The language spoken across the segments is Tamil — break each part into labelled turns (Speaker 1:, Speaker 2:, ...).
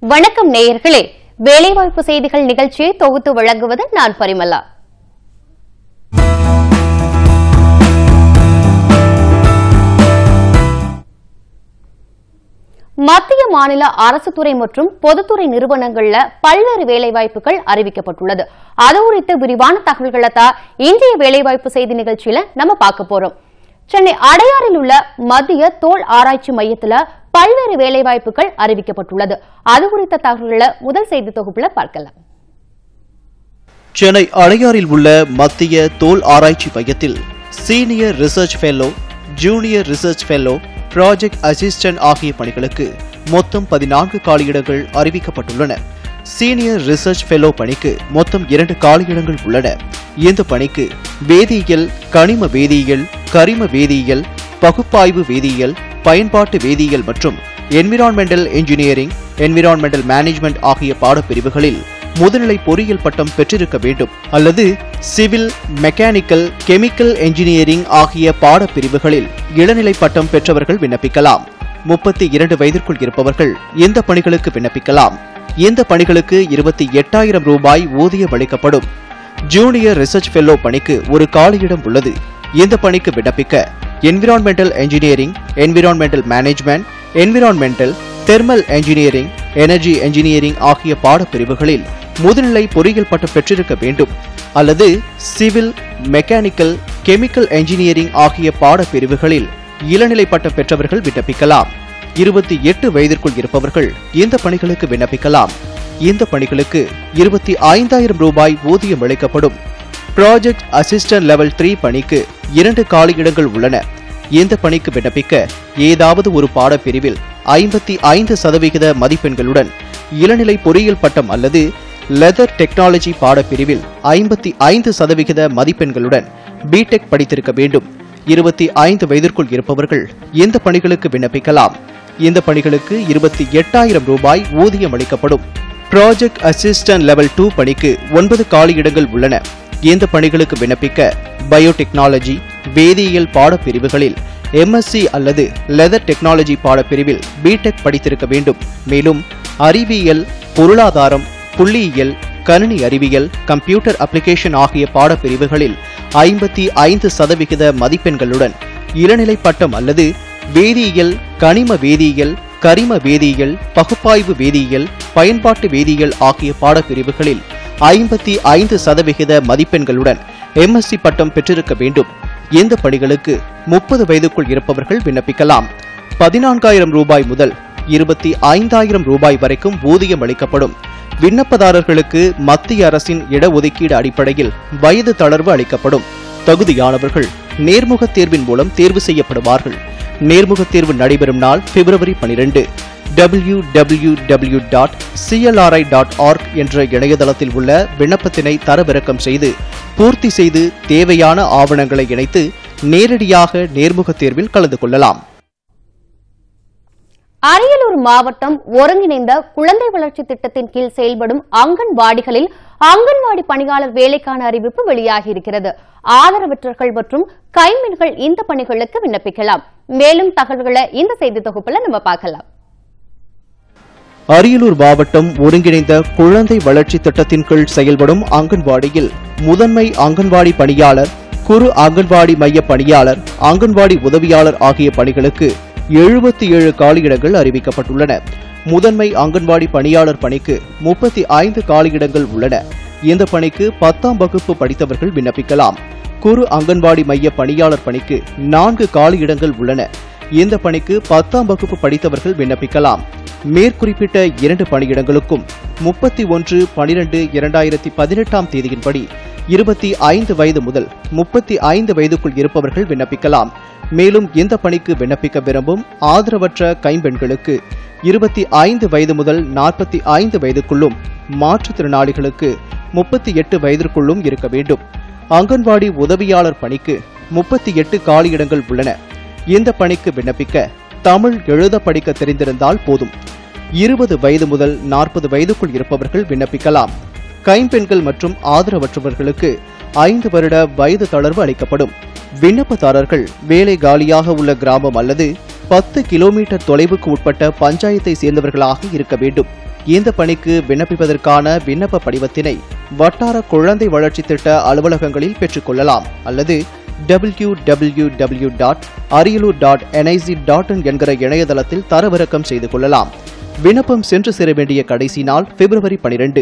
Speaker 1: வணக்கம் நேயர்களே வேலைவாய்ப்பு செய்திகள் நிகழ்ச்சியை தொகுத்து வழங்குவது நான் பரிமலா மத்திய மாநில அரசு துறை மற்றும் பொதுத்துறை நிறுவனங்கள்ல பல்வேறு வேலைவாய்ப்புகள் அறிவிக்கப்பட்டுள்ளது அது குறித்து விரிவான தகவல்களை தான் இன்றைய வேலைவாய்ப்பு செய்தி நிகழ்ச்சியில நம்ம பார்க்க போறோம் சென்னை அடையாறில் உள்ள மத்திய தோல் ஆராய்ச்சி மையத்துல பல்வேறு வேலைவாய்ப்புகள் அறிவிக்கப்பட்டுள்ளது அது குறித்த தகவல்களை முதல் செய்தி தொகுப்புல பார்க்கலாம்
Speaker 2: சென்னை அடையாறில் உள்ள மத்திய தோல் ஆராய்ச்சி மையத்தில் senior research fellow junior research fellow project assistant ஆகிய பணிகளுக்கு மொத்தம் பதினான்கு காலியிடங்கள் அறிவிக்கப்பட்டுள்ளன சீனியர் ரிசர்ச் ஃபெல்லோ பணிக்கு மொத்தம் இரண்டு காலியிடங்கள் உள்ளன இந்த பணிக்கு வேதியியல் கனிம வேதியியல் கரிம வேதியியல் பகுப்பாய்வு வேதியியல் பயன்பாட்டு வேதியியல் மற்றும் என்விரான்மெண்டல் இன்ஜினியரிங் என்விரான்மெண்டல் மேனேஜ்மெண்ட் ஆகிய பாடப்பிரிவுகளில் முதுநிலை பொறியியல் பட்டம் பெற்றிருக்க வேண்டும் அல்லது சிவில் மெக்கானிக்கல் கெமிக்கல் என்ஜினியரிங் ஆகிய பாடப்பிரிவுகளில் இளநிலை பட்டம் பெற்றவர்கள் விண்ணப்பிக்கலாம் முப்பத்தி இரண்டு வயதிற்குள் இருப்பவர்கள் இந்த பணிகளுக்கு விண்ணப்பிக்கலாம் இந்த பணிகளுக்கு இருபத்தி எட்டாயிரம் ரூபாய் ஊதியம் அளிக்கப்படும் ஜூனியர் ரிசர்ச் ஃபெல்லோ பணிக்கு ஒரு காலியிடம் உள்ளது இந்த பணிக்கு விண்ணப்பிக்க environmental engineering environmental management environmental thermal engineering energy engineering ஆகிய பாடப்பிரிவுகளில் முதுநிலை பொறியியல் பட்டம் பெற்றிருக்க வேண்டும் அல்லது சிவில் மெக்கானிக்கல் கெமிக்கல் என்ஜினியரிங் ஆகிய பாடப்பிரிவுகளில் இளநிலை பட்டம் பெற்றவர்கள் விண்ணப்பிக்கலாம் இருபத்தி எட்டு வயதிற்குள் இருப்பவர்கள் இந்த பணிகளுக்கு விண்ணப்பிக்கலாம் இந்த பணிகளுக்கு இருபத்தி ஐந்தாயிரம் ரூபாய் ஊதியம் அளிக்கப்படும் ப்ராஜெக்ட் அசிஸ்டன்ட் லெவல் த்ரீ பணிக்கு இரண்டு காலியிடங்கள் உள்ளன இந்த பணிக்கு விண்ணப்பிக்க ஏதாவது ஒரு பாடப்பிரிவில் ஐம்பத்தி ஐந்து சதவிகித மதிப்பெண்களுடன் இளநிலை பொறியியல் பட்டம் அல்லது லெதர் டெக்னாலஜி பாடப்பிரிவில் ஐம்பத்தி ஐந்து சதவிகித மதிப்பெண்களுடன் பிடெக் படித்திருக்க வேண்டும் இருபத்தி ஐந்து வயதிற்குள் இருப்பவர்கள் இந்த பணிகளுக்கு விண்ணப்பிக்கலாம் இந்த பணிகளுக்கு இருபத்தி எட்டாயிரம் ரூபாய் ஊதியம் அளிக்கப்படும் ப்ராஜெக்ட் அசிஸ்டன்ட் லெவல் டூ பணிக்கு ஒன்பது காலியிடங்கள் உள்ளன இந்த பணிகளுக்கு விண்ணப்பிக்க பயோடெக்னாலஜி வேதியியல் பாடப்பிரிவுகளில் எம்எஸ்சி அல்லது லெதர் டெக்னாலஜி பாடப்பிரிவில் பிடெக் படித்திருக்க வேண்டும் மேலும் அறிவியல் பொருளாதாரம் புள்ளியியல் கணினி அறிவியல் கம்ப்யூட்டர் அப்ளிகேஷன் ஆகிய பாடப்பிரிவுகளில் ஐம்பத்தி ஐந்து சதவிகித மதிப்பெண்களுடன் இளநிலை பட்டம் அல்லது வேதியியல் கனிம வேதியியல் கரிம வேதியியல் பகுப்பாய்வு வேதியியல் பயன்பாட்டு வேதியியல் ஆகிய பாடப்பிரிவுகளில் ஐம்பத்தி ஐந்து சதவிகித மதிப்பெண்களுடன் எம்எஸ்சி பட்டம் பெற்றிருக்க வேண்டும் இந்த பணிகளுக்கு முப்பது வயதுக்குள் இருப்பவர்கள் விண்ணப்பிக்கலாம் பதினான்காயிரம் ரூபாய் முதல் இருபத்தி ஐந்தாயிரம் ரூபாய் வரைக்கும் ஊதியம் அளிக்கப்படும் விண்ணப்பதாரர்களுக்கு மத்திய அரசின் இடஒதுக்கீடு அடிப்படையில் வயது தளர்வு அளிக்கப்படும் தகுதியானவர்கள் நேர்முகத் தேர்வின் மூலம் தேர்வு செய்யப்படுவார்கள் நேர்முகத் தேர்வு நடைபெறும் நாள் பிப்ரவரி பனிரெண்டு W W W dot CLRI dot org என்ற இணையதளத்தில் உள்ள விண்ணப்பத்தினை தரவிறக்கம் செய்து பூர்த்தி செய்து தேவையான ஆவணங்களை இணைத்து நேரடியாக நேர்முகத் தேர்வில் கலந்து கொள்ளலாம்
Speaker 1: அரியலூர் மாவட்டம் ஒருங்கிணைந்த குழந்தை வளர்ச்சி திட்டத்தின் கீழ் செயல்படும் அங்கன்வாடிகளில் அங்கன்வாடி பணியாளர் வேலைக்கான அறிவிப்பு வெளியாகி இருக்கிறது ஆதரவற்றர்கள் மற்றும் கைம்பெண்கள் இந்த பணிகளுக்கு விண்ணப்பிக்கலாம் மேலும் தகவல்களை இந்த செய்தி தொகுப்புல நம்ம பார்க்கலாம்
Speaker 2: அரியலூர் மாவட்டம் ஒருங்கிணைந்த குழந்தை வளர்ச்சி திட்டத்தின் கீழ் செயல்படும் அங்கன்வாடியில் முதன்மை அங்கன்வாடி பணியாளர் குறு அங்கன்வாடி மைய பணியாளர் அங்கன்வாடி உதவியாளர் ஆகிய பணிகளுக்கு எழுபத்தி ஏழு காலியிடங்கள் அறிவிக்கப்பட்டுள்ளன முதன்மை அங்கன்வாடி பணியாளர் பணிக்கு முப்பத்தி ஐந்து காலியிடங்கள் உள்ளன இந்த பணிக்கு பத்தாம் வகுப்பு படித்தவர்கள் விண்ணப்பிக்கலாம் குறு அங்கன்வாடி மைய பணியாளர் பணிக்கு நான்கு காலியிடங்கள் உள்ளன இந்த பணிக்கு பத்தாம் வகுப்பு படித்தவர்கள் விண்ணப்பிக்கலாம் மேற்குறிப்பிட்ட இரண்டு பணியிடங்களுக்கும் முப்பத்தி ஒன்று பனிரெண்டு இரண்டாயிரத்தி பதினெட்டாம் தேதியின்படி இருபத்தி ஐந்து வயது முதல் முப்பத்தி ஐந்து வயதுக்குள் இருப்பவர்கள் விண்ணப்பிக்கலாம் மேலும் இந்த பணிக்கு விண்ணப்பிக்க விரும்பும் ஆதரவற்ற கைம்பெண்களுக்கு இருபத்தி ஐந்து வயது முதல் நாற்பத்தி ஐந்து வயதுக்குள்ளும் மாற்றுத்திறனாளிகளுக்கு முப்பத்தி எட்டு வயதிற்குள்ளும் இருக்க வேண்டும் அங்கன்வாடி உதவியாளர் பணிக்கு முப்பத்தி எட்டு காலியிடங்கள் உள்ளன இந்த பணிக்கு விண்ணப்பிக்க தமிழ் எழுத படிக்க தெரிந்திருந்தால் போதும் இருபது வயது முதல் நாற்பது வயதுக்குள் இருப்பவர்கள் விண்ணப்பிக்கலாம் கைம்பெண்கள் மற்றும் ஆதரவற்றவர்களுக்கு ஐந்து வருட வயது தளர்வு அளிக்கப்படும் விண்ணப்பதாரர்கள் வேலை காலியாக உள்ள கிராமம் அல்லது பத்து கிலோமீட்டர் தொலைவுக்கு உட்பட்ட பஞ்சாயத்தை சேர்ந்தவர்களாக இருக்க வேண்டும் இந்த பணிக்கு விண்ணப்பிப்பதற்கான விண்ணப்ப படிவத்தினை வட்டார குழந்தை வளர்ச்சி திட்ட அலுவலகங்களில் பெற்றுக்கொள்ளலாம் அல்லது W W W dot Ariyalur dot NIC dot in என்கிற இணையதளத்தில் தரவிறக்கம் செய்து கொள்ளலாம் விண்ணப்பம் சென்று சேர வேண்டிய கடைசி நாள் பிப்ரவரி பனிரெண்டு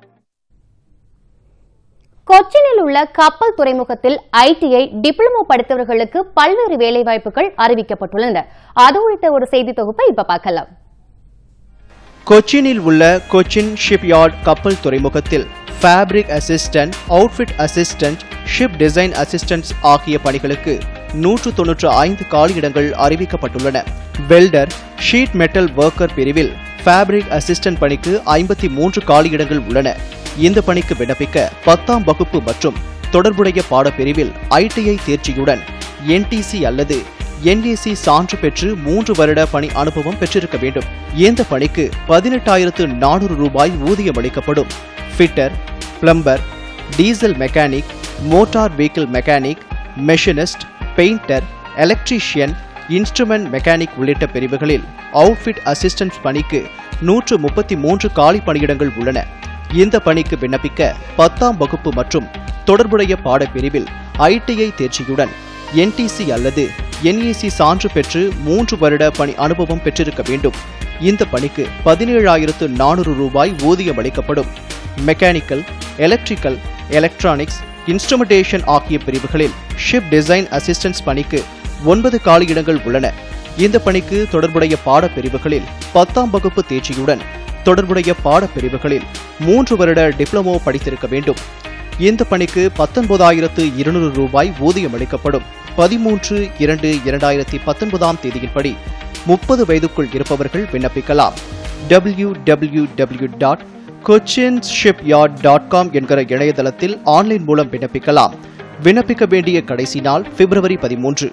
Speaker 1: கொச்சினில் உள்ள கப்பல் துறைமுகத்தில் ஐடிஐ டிப்ளமோ படித்தவர்களுக்கு பல்வேறு வேலைவாய்ப்புகள் அறிவிக்கப்பட்டுள்ளன அது உள்ளிட்ட ஒரு செய்தி தொகுப்பை இப்ப பார்க்கலாம்
Speaker 2: கொச்சினில் உள்ள கொச்சின் ஷிப்யார்ட் கப்பல் துறைமுகத்தில் fabric assistant outfit assistant ship design assistants ஆகிய பணிகளுக்கு நூற்று தொன்னூற்று ஐந்து காலியிடங்கள் அறிவிக்கப்பட்டுள்ளன வெல்டர் ஷீட் மெட்டல் ஒர்க்கர் பிரிவில் ஃபேப்ரிக் அசிஸ்டன்ட் பணிக்கு ஐம்பத்தி மூன்று காலியிடங்கள் உள்ளன இந்த பணிக்கு விண்ணப்பிக்க பத்தாம் வகுப்பு மற்றும் தொடர்புடைய பாடப்பிரிவில் ஐடிஐ தேர்ச்சியுடன் என்டிசி அல்லது என்ஏசி சான்று பெற்று மூன்று வருட பணி அனுபவம் பெற்றிருக்க வேண்டும் இந்த பணிக்கு பதினெட்டாயிரத்து நானூறு ரூபாய் ஊதியம் அளிக்கப்படும் fitter plumber diesel mechanic motor vehicle mechanic machinist painter electrician instrument mechanic உள்ளிட்ட பிரிவுகளில் அவுட்ஃபிட் அசிஸ்டன்ட் பணிக்கு நூற்று முப்பத்தி மூன்று காலி பணியிடங்கள் உள்ளன இந்த பணிக்கு விண்ணப்பிக்க பத்தாம் வகுப்பு மற்றும் தொடர்புடைய பாடப்பிரிவில் ஐடிஐ தேர்ச்சியுடன் என்டிசி அல்லது என்ஏசி சான்று பெற்று மூன்று வருட பணி அனுபவம் பெற்றிருக்க வேண்டும் இந்த பணிக்கு பதினேழாயிரத்து நானூறு ரூபாய் ஊதியம் அளிக்கப்படும் மெக்கானிக்கல் எலக்ட்ரிக்கல் எலக்ட்ரானிக்ஸ் இன்ஸ்ட்ருமெண்டேஷன் ஆகிய பிரிவுகளில் ஷிப் டிசைன் அசிஸ்டன்ஸ் பணிக்கு ஒன்பது காலியிடங்கள் உள்ளன இந்த பணிக்கு தொடர்புடைய பாடப்பிரிவுகளில் பத்தாம் வகுப்பு தேர்ச்சியுடன் தொடர்புடைய பாடப்பிரிவுகளில் மூன்று வருட டிப்ளமோ படித்திருக்க வேண்டும் இந்த பணிக்கு பத்தொன்பதாயிரத்து இருநூறு ரூபாய் ஊதியம் அளிக்கப்படும் பதிமூன்று இரண்டு இரண்டாயிரத்தி பத்தொன்பதாம் தேதியின்படி முப்பது வயதுக்குள் இருப்பவர்கள் விண்ணப்பிக்கலாம் W W W dot Cochin shipyard dot com என்கிற இணையதளத்தில் ஆன்லைன் மூலம் விண்ணப்பிக்கலாம் விண்ணப்பிக்க வேண்டிய கடைசி நாள் பிப்ரவரி பதிமூன்று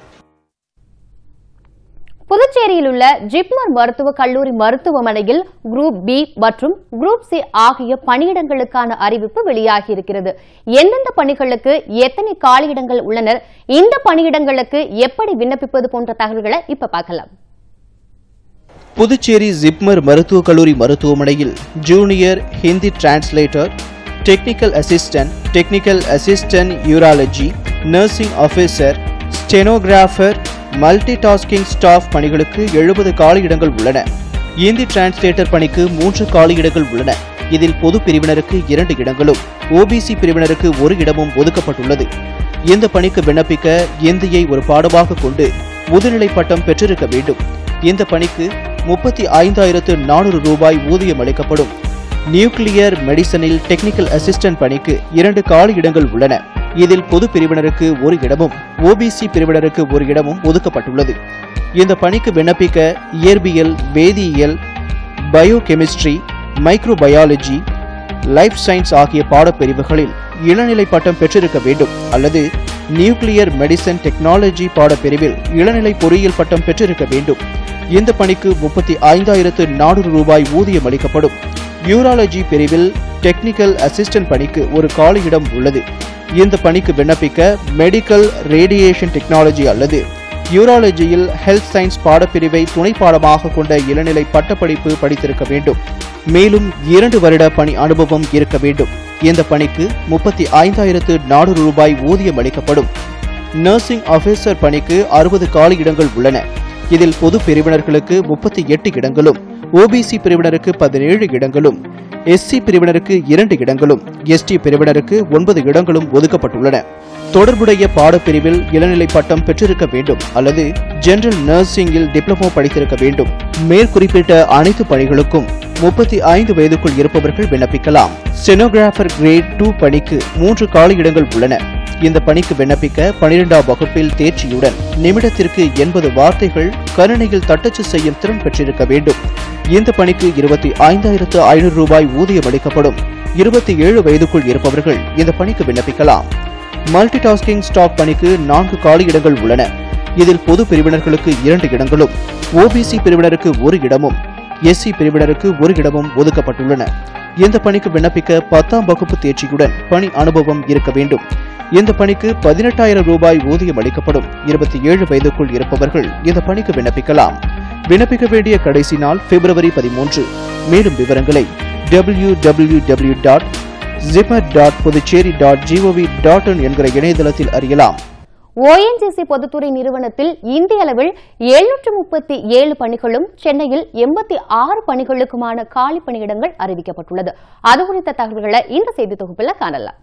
Speaker 1: புதுச்சேரியில் உள்ள ஜிப்மர் மருத்துவக் கல்லூரி மருத்துவமனையில் குரூப் பி மற்றும் குரூப் சி ஆகிய பணியிடங்களுக்கான அறிவிப்பு வெளியாகியிருக்கிறது எந்தெந்த பணிகளுக்கு எத்தனை காலியிடங்கள் உள்ளனர் இந்த பணியிடங்களுக்கு எப்படி விண்ணப்பிப்பது போன்ற தகவல்களை இப்ப பார்க்கலாம்
Speaker 2: புதுச்சேரி ஜிப்மர் மருத்துவக் கல்லூரி மருத்துவமனையில் junior Hindi translator technical assistant technical assistant urology nursing officer stenographer multi tasking staff பணிகளுக்கு எழுபது காலியிடங்கள் உள்ளன இந்தி டிரான்ஸ்லேட்டர் பணிக்கு மூன்று காலியிடங்கள் உள்ளன இதில் பொது பிரிவினருக்கு இரண்டு இடங்களும் ஓபிசி பிரிவினருக்கு ஒரு இடமும் ஒதுக்கப்பட்டுள்ளது இந்த பணிக்கு விண்ணப்பிக்க இந்தியை ஒரு பாடமாக கொண்டு முதுநிலை பட்டம் பெற்றிருக்க வேண்டும் இந்த பணிக்கு முப்பத்தி ஐந்தாயிரத்து நானூறு ரூபாய் ஊதியம் அளிக்கப்படும் நியூக்ளியர் மெடிசனில் டெக்னிக்கல் அசிஸ்டன்ட் பணிக்கு இரண்டு காலி இடங்கள் உள்ளன இதில் பொது பிரிவினருக்கு ஒரு இடமும் ஓபிசி பிரிவினருக்கு ஒரு இடமும் ஒதுக்கப்பட்டுள்ளது இந்த பணிக்கு விண்ணப்பிக்க இயற்பியல் வேதியியல் பயோகெமிஸ்ட்ரி மைக்ரோபயாலஜி லைஃப் சயின்ஸ் ஆகிய பாடப்பிரிவுகளில் இளநிலை பட்டம் பெற்றிருக்க வேண்டும் அல்லது நியூக்ளியர் மெடிசன் டெக்னாலஜி பாடப்பிரிவில் இளநிலை பொறியியல் பட்டம் பெற்றிருக்க வேண்டும் இந்த பணிக்கு முப்பத்தி ஐந்தாயிரத்து நானூறு ரூபாய் ஊதியம் அளிக்கப்படும் யூராலஜி பிரிவில் டெக்னிக்கல் அசிஸ்டன்ட் பணிக்கு ஒரு காலியிடம் உள்ளது இந்த பணிக்கு விண்ணப்பிக்க மெடிக்கல் ரேடியேஷன் டெக்னாலஜி அல்லது யூராலஜியில் ஹெல்த் சயின்ஸ் பாடப்பிரிவை துணை பாடமாக கொண்ட இளநிலை பட்டப்படிப்பு படித்திருக்க வேண்டும் மேலும் இரண்டு வருட பணி அனுபவம் இருக்க வேண்டும் இந்த பணிக்கு முப்பத்தி ஐந்தாயிரத்து நானூறு ரூபாய் ஊதியம் அளிக்கப்படும் நர்சிங் ஆபீசர் பணிக்கு அறுபது காலி இடங்கள் உள்ளன இதில் பொது பிரிவினர்களுக்கு முப்பத்தி எட்டு இடங்களும் ஓபிசி பிரிவினருக்கு பதினேழு இடங்களும் எஸ்சி பிரிவினருக்கு இரண்டு இடங்களும் எஸ்டி பிரிவினருக்கு ஒன்பது இடங்களும் ஒதுக்கப்பட்டுள்ளன தொடர்புடைய பாடப்பிரிவில் இளநிலை பட்டம் பெற்றிருக்க வேண்டும் அல்லது ஜெனரல் நர்சிங்கில் டிப்ளமோ படித்திருக்க வேண்டும் மேற்குறிப்பிட்ட அனைத்து பணிகளுக்கும் முப்பத்தி ஐந்து வயதுக்குள் இருப்பவர்கள் விண்ணப்பிக்கலாம் ஸ்டெனோகிராஃபர் கிரேட் டூ பணிக்கு மூன்று காலியிடங்கள் உள்ளன இந்த பணிக்கு விண்ணப்பிக்க பனிரெண்டாம் வகுப்பில் தேர்ச்சியுடன் நிமிடத்திற்கு எண்பது வார்த்தைகள் கணினியில் தட்டச்சு செய்யும் திறன் பெற்றிருக்க வேண்டும் இந்த பணிக்கு இருபத்தி ஐந்தாயிரத்து ஐநூறு ரூபாய் ஊதியம் அளிக்கப்படும் இருபத்தி ஏழு வயதுக்குள் இருப்பவர்கள் இந்த பணிக்கு விண்ணப்பிக்கலாம் மல்டி டாஸ்கிங் ஸ்டாப் பணிக்கு நான்கு காலியிடங்கள் உள்ளன இதில் பொது பிரிவினர்களுக்கு இரண்டு இடங்களும் ஓபிசி பிரிவினருக்கு ஒரு இடமும் எஸ்சி பிரிவினருக்கு ஒரு இடமும் ஒதுக்கப்பட்டுள்ளன இந்த பணிக்கு விண்ணப்பிக்க பத்தாம் வகுப்பு தேர்ச்சியுடன் பணி அனுபவம் இருக்க வேண்டும் இந்த பணிக்கு பதினெட்டாயிரம் ரூபாய் ஊதியம் அளிக்கப்படும் இருபத்தி ஏழு வயதுக்குள் இருப்பவர்கள் இந்த பணிக்கு விண்ணப்பிக்கலாம் விண்ணப்பிக்க வேண்டிய கடைசி நாள் பிப்ரவரி பதிமூன்று மேலும் விவரங்களை W W W dot JIPMER dot Puducherry dot GOV dot in என்கிற இணையதளத்தில் அறியலாம்
Speaker 1: ஓஎன்ஜிசி பொதுத்துறை நிறுவனத்தில் இந்திய அளவில் எழுநூற்று முப்பத்தி ஏழு பணிகளும் சென்னையில் எண்பத்தி ஆறு பணிகளுக்குமான காலி பணியிடங்கள் அறிவிக்கப்பட்டுள்ளது அது குறித்த தகவல்களை இந்த செய்தி தொகுப்பில் காணலாம்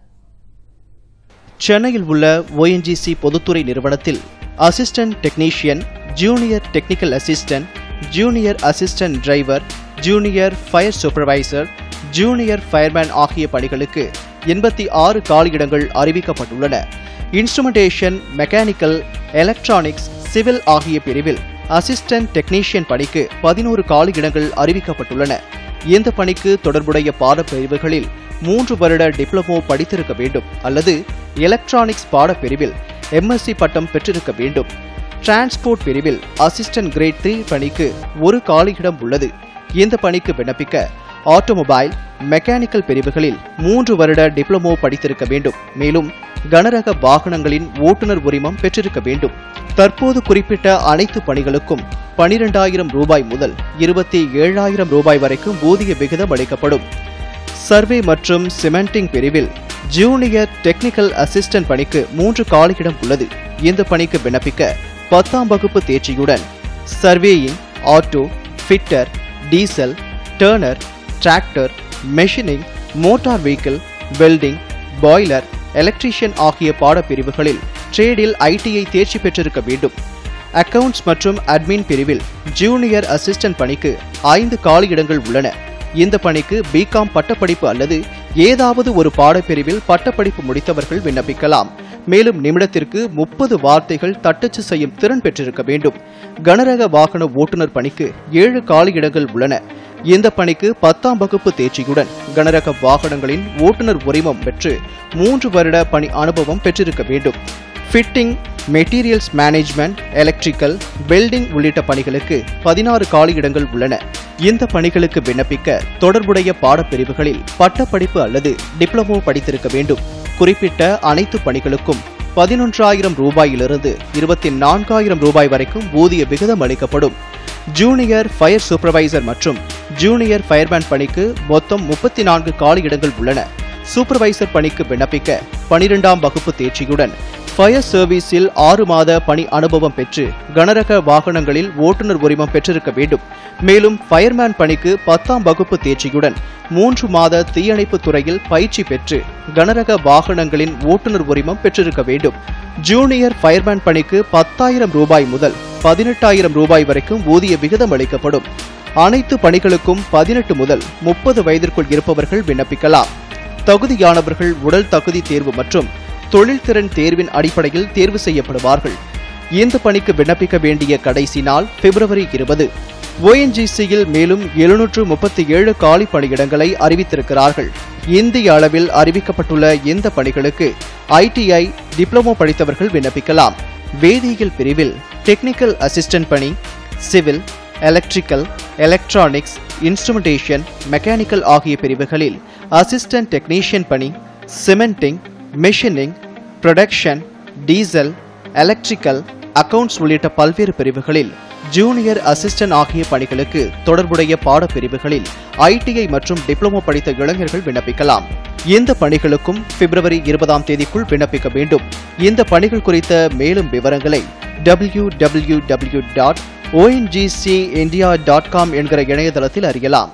Speaker 2: சென்னையில் உள்ள ஓஎன்ஜிசி பொதுத்துறை நிறுவனத்தில் assistant technician junior technical assistant junior assistant driver junior fire supervisor junior fireman ஆகிய பணிகளுக்கு எண்பத்தி ஆறு காலியிடங்கள் அறிவிக்கப்பட்டுள்ளன இன்ஸ்ட்ருமெண்டேஷன் மெக்கானிக்கல் எலக்ட்ரானிக்ஸ் சிவில் ஆகிய பிரிவில் அசிஸ்டன்ட் டெக்னீஷியன் பணிக்கு பதினோரு காலியிடங்கள் அறிவிக்கப்பட்டுள்ளன இந்த பணிக்கு தொடர்புடைய பாடப்பிரிவுகளில் மூன்று வருட டிப்ளமோ படித்திருக்க வேண்டும் அல்லது எலக்ட்ரானிக்ஸ் பாடப்பிரிவில் எம்எஸ்சி பட்டம் பெற்றிருக்க வேண்டும் டிரான்ஸ்போர்ட் பிரிவில் அசிஸ்டன்ட் கிரேட் த்ரீ பணிக்கு ஒரு காலியிடம் உள்ளது இந்த பணிக்கு விண்ணப்பிக்க ஆட்டோமொபைல் மெக்கானிக்கல் பிரிவுகளில் மூன்று வருட டிப்ளமோ படித்திருக்க வேண்டும் மேலும் கனரக வாகனங்களின் ஓட்டுநர் உரிமம் பெற்றிருக்க வேண்டும் தற்போது குறிப்பிட்ட அனைத்து பணிகளுக்கும் பனிரெண்டாயிரம் ரூபாய் முதல் இருபத்தி ஏழாயிரம் ரூபாய் வரைக்கும் ஊதிய விகிதம் அளிக்கப்படும் சர்வே மற்றும் சிமெண்டிங் பிரிவில் ஜூனியர் டெக்னிக்கல் அசிஸ்டன்ட் பணிக்கு மூன்று காலியிடம் உள்ளது இந்த பணிக்கு விண்ணப்பிக்க பத்தாம் வகுப்பு தேர்ச்சியுடன் surveying auto fitter diesel turner tractor machining motor vehicle welding boiler electrician ஆகிய பாடப்பிரிவுகளில் ட்ரேடில் ஐடிஐ தேர்ச்சி பெற்றிருக்க வேண்டும் அக்கவுண்ட்ஸ் மற்றும் அட்மின் பிரிவில் ஜூனியர் அசிஸ்டன்ட் பணிக்கு ஐந்து காலியிடங்கள் உள்ளன இந்த பணிக்கு பிகாம் பட்டப்படிப்பு அல்லது ஏதாவது ஒரு பாடப்பிரிவில் பட்டப்படிப்பு முடித்தவர்கள் விண்ணப்பிக்கலாம் மேலும் நிமிடத்திற்கு முப்பது வார்த்தைகள் தட்டச்சு செய்யும் திறன் பெற்றிருக்க வேண்டும் கனரக வாகன ஓட்டுநர் பணிக்கு ஏழு காலியிடங்கள் உள்ளன இந்த பணிக்கு பத்தாம் வகுப்பு தேர்ச்சியுடன் கனரக வாகனங்களின் ஓட்டுநர் உரிமம் பெற்று மூன்று வருட பணி அனுபவம் பெற்றிருக்க வேண்டும் fitting materials management electrical welding உள்ளிட்ட பணிகளுக்கு பதினாறு காலியிடங்கள் உள்ளன இந்த பணிகளுக்கு விண்ணப்பிக்க தொடர்புடைய பாடப்பிரிவுகளில் பட்டப்படிப்பு அல்லது டிப்ளமோ படித்திருக்க வேண்டும் குறிப்பிட்ட அனைத்து பணிகளுக்கும் பதினொன்றாயிரம் ரூபாயிலிருந்து இருபத்தி நான்காயிரம் ரூபாய் வரைக்கும் ஊதிய விகிதம் அளிக்கப்படும் ஜூனியர் ஃபயர் சூப்பர்வைசர் மற்றும் ஜூனியர் ஃபயர்மேன் பணிக்கு மொத்தம் முப்பத்தி நான்கு காலியிடங்கள் உள்ளன சூப்பர்வைசர் பணிக்கு விண்ணப்பிக்க பனிரெண்டாம் வகுப்பு தேர்ச்சியுடன் ஃபயர் சர்வீஸில் ஆறு மாத பணி அனுபவம் பெற்று கனரக வாகனங்களில் ஓட்டுநர் உரிமம் பெற்றிருக்க வேண்டும் மேலும் ஃபயர்மேன் பணிக்கு பத்தாம் வகுப்பு தேர்ச்சியுடன் மூன்று மாத தீயணைப்பு துறையில் பயிற்சி பெற்று கனரக வாகனங்களின் ஓட்டுநர் உரிமம் பெற்றிருக்க வேண்டும் ஜூனியர் ஃபயர்மேன் பணிக்கு பத்தாயிரம் ரூபாய் முதல் பதினெட்டாயிரம் ரூபாய் வரைக்கும் ஊதிய விகிதம் அளிக்கப்படும் அனைத்து பணிகளுக்கும் பதினெட்டு முதல் முப்பது வயதிற்குள் இருப்பவர்கள் விண்ணப்பிக்கலாம் தகுதியானவர்கள் உடல் தகுதி தேர்வு மற்றும் தொழில்திறன் தேர்வின் அடிப்படையில் தேர்வு செய்யப்படுவார்கள் இந்த பணிக்கு விண்ணப்பிக்க வேண்டிய கடைசி நாள் பிப்ரவரி இருபது ஓஎன்ஜிசியில் மேலும் எழுநூற்று முப்பத்தி ஏழு காலி பணியிடங்களை அறிவித்திருக்கிறார்கள் இந்திய அளவில் அறிவிக்கப்பட்டுள்ள இந்த பணிகளுக்கு ஐடிஐ டிப்ளமோ படித்தவர்கள் விண்ணப்பிக்கலாம் வேதியியல் பிரிவில் டெக்னிக்கல் அசிஸ்டன்ட் பணி civil electrical electronics instrumentation mechanical ஆகிய பிரிவுகளில் அசிஸ்டன்ட் டெக்னீஷியன் பணி cementing machining production diesel electrical accounts உள்ளிட்ட பல்வேறு பிரிவுகளில் ஜூனியர் அசிஸ்டன்ட் ஆகிய பணிகளுக்கு தொடர்புடைய பாடப்பிரிவுகளில் ஐடிஐ மற்றும் டிப்ளமோ படித்த இளைஞர்கள் விண்ணப்பிக்கலாம் இந்த பணிகளுக்கும் பிப்ரவரி இருபதாம் தேதிக்குள் விண்ணப்பிக்க வேண்டும் இந்த பணிகள் குறித்த மேலும் விவரங்களை W W W dot ONGC India dot com என்கிற இணையதளத்தில் அறியலாம்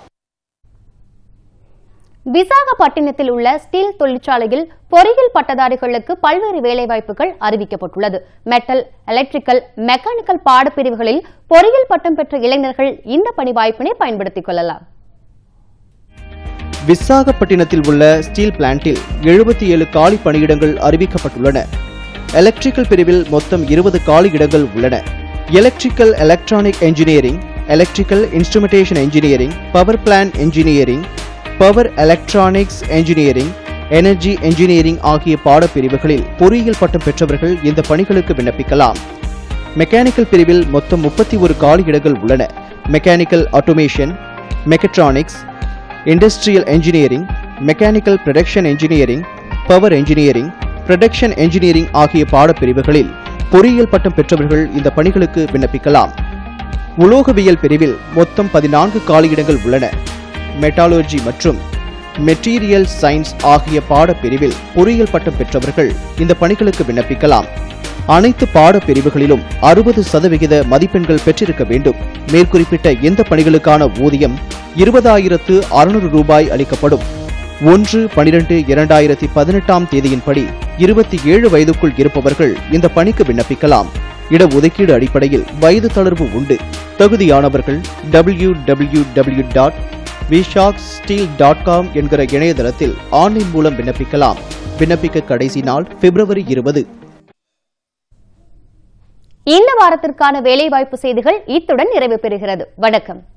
Speaker 1: விசாகப்பட்டினத்தில் உள்ள ஸ்டீல் தொழிற்சாலையில் பொறியியல் பட்டதாரிகளுக்கு பல்வேறு வேலைவாய்ப்புகள் அறிவிக்கப்பட்டுள்ளது மெட்டல் எலக்ட்ரிக்கல் மெக்கானிக்கல் பாடப்பிரிவுகளில் பொறியியல் பட்டம் பெற்ற இளைஞர்கள் இந்த பணி வாய்ப்பினை பயன்படுத்திக் கொள்ளலாம்
Speaker 2: விசாகப்பட்டினத்தில் உள்ள ஸ்டீல் பிளான்ட்டில் எழுபத்தி ஏழு காலி பணியிடங்கள் அறிவிக்கப்பட்டுள்ளன எலக்ட்ரிக்கல் பிரிவில் மொத்தம் இருபது காலி இடங்கள் உள்ளன electrical electronic engineering electrical instrumentation engineering power plan engineering power electronics engineering energy engineering ஆகிய பாடப்பிரிவுகளில் பொறியியல் பட்டம் பெற்றவர்கள் இந்த பணிகளுக்கு விண்ணப்பிக்கலாம் மெக்கானிக்கல் பிரிவில் மொத்தம் முப்பத்தி ஒரு காலி இடங்கள் உள்ளன mechanical automation mechatronics industrial engineering mechanical production engineering power engineering production engineering ஆகிய பாடப்பிரிவுகளில் பொறியியல் பட்டம் பெற்றவர்கள் இந்த பணிகளுக்கு விண்ணப்பிக்கலாம் உலோகவியல் பிரிவில் மொத்தம் பதினான்கு காலியிடங்கள் உள்ளன மெட்டாலர்ஜி மற்றும் மெட்டீரியல் சயின்ஸ் ஆகிய பாடப்பிரிவில் பொறியியல் பட்டம் பெற்றவர்கள் இந்த பணிகளுக்கு விண்ணப்பிக்கலாம் அனைத்து பாடப்பிரிவுகளிலும் அறுபது சதவிகித மதிப்பெண்கள் பெற்றிருக்க வேண்டும் மேற்குறிப்பிட்ட எந்த பணிகளுக்கான ஊதியம் இருபதாயிரத்து அறுநூறு ரூபாய் அளிக்கப்படும் ஒன்று பனிரெண்டு இரண்டாயிரத்தி பதினெட்டாம் தேதியின்படி இருபத்தி ஏழு வயதுக்குள் இருப்பவர்கள் இந்த பணிக்கு விண்ணப்பிக்கலாம் இடஒதுக்கீடு அடிப்படையில் வயது தளர்வு உண்டு தகுதியானவர்கள் W W W dot Vizag steel dot com என்கிற இணையதளத்தில் ஆன்லைன் மூலம் விண்ணப்பிக்கலாம் விண்ணப்பிக்க கடைசி நாள் பிப்ரவரி இருபது
Speaker 1: இந்த வாரத்திற்கான வேலைவாய்ப்பு செய்திகள் இத்துடன் நிறைவு பெறுகிறது வணக்கம்